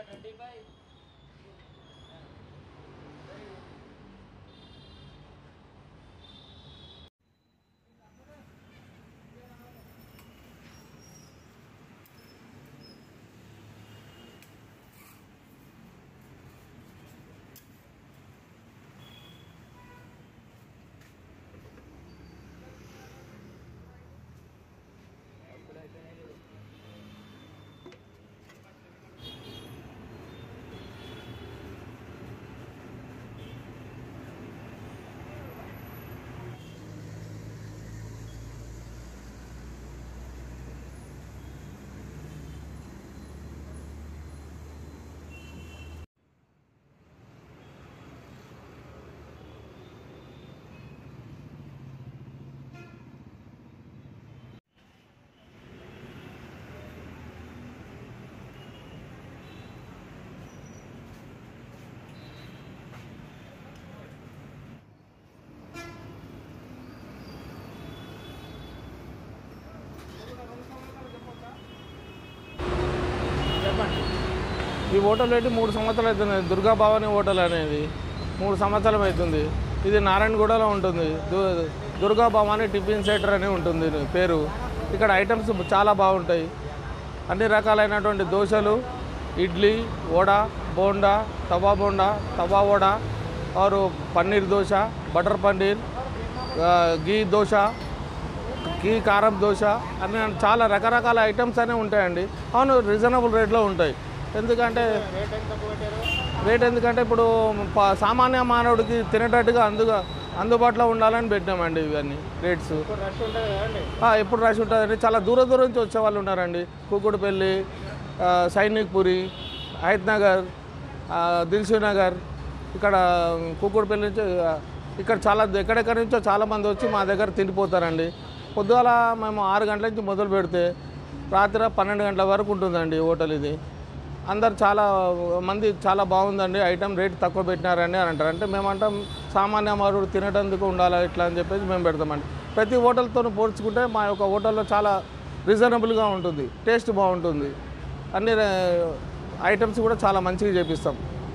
ఈ హోటల్ పెట్టి మూడు సంవత్సరాలు అవుతుంది దుర్గా భవాని హోటల్ అనేది మూడు సంవత్సరాలు అవుతుంది ఇది నారాయణగూడలో ఉంటుంది దు- దుర్గా భవాని టిఫిన్ సెంటర్ అని ఉంటుంది పేరు ఇక్కడ ఐటమ్స్ చాలా బాగుంటాయి అన్ని రకాలైనటువంటి దోశలు ఇడ్లీ వడ బోండా తవా బోండా తవా వడ ఆరు పన్నీర్ దోశ బటర్ పన్నీర్ ఆ, గీ దోశ గీ కారం దోశ అన్ని చాలా రకరకాల ఐటమ్స్ అనే ఉంటాయండి అవును రీజనబుల్ రేట్లో ఉంటాయి ఎందుకంటే రేట్ ఎందుకంటే ఇప్పుడు ప- సామాన్య మానవుడికి తినేటట్టుగా అందుగా అందుబాటులో ఉండాలని పెట్టినామండి ఇవన్నీ రేట్స్ ఆ, ఎప్పుడు రష్ ఉంటుందండి చాలా దూర దూరం నుంచి వచ్చే వాళ్ళు ఉన్నారండి కూకుడుపల్లి ఆ, సైనిక్పురి హైత్ నగర్ ఆ, దిల్సు నగర్ ఇక్కడ కూకుడుపల్లి నుంచి ఆ, ఇక్కడ చాలా ఎక్కడెక్కడి నుంచో చాలా మంది వచ్చి మా దగ్గర తిండిపోతారండి పొద్దుగాల మేము ఆరు గంటల నుంచి మొదలు పెడితే రాత్రి పన్నెండు గంటల వరకు ఉంటుందండి హోటల్ ఇది అందరు చాలా మంది చాలా బాగుందండి ఐటమ్ రేట్ తక్కువ పెట్టినారండి అని అంటారు అంటే మేమంటాం సామాన్య మారుడు తినేటందుకు ఉండాలా ఇట్లా అని చెప్పేసి మేము పెడతామండి ప్రతి హోటల్తో పోల్చుకుంటే మా యొక్క హోటల్లో చాలా రీజనబుల్గా ఉంటుంది టేస్ట్ బాగుంటుంది అన్ని ఐటమ్స్ కూడా చాలా మంచిగా చేపిస్తాం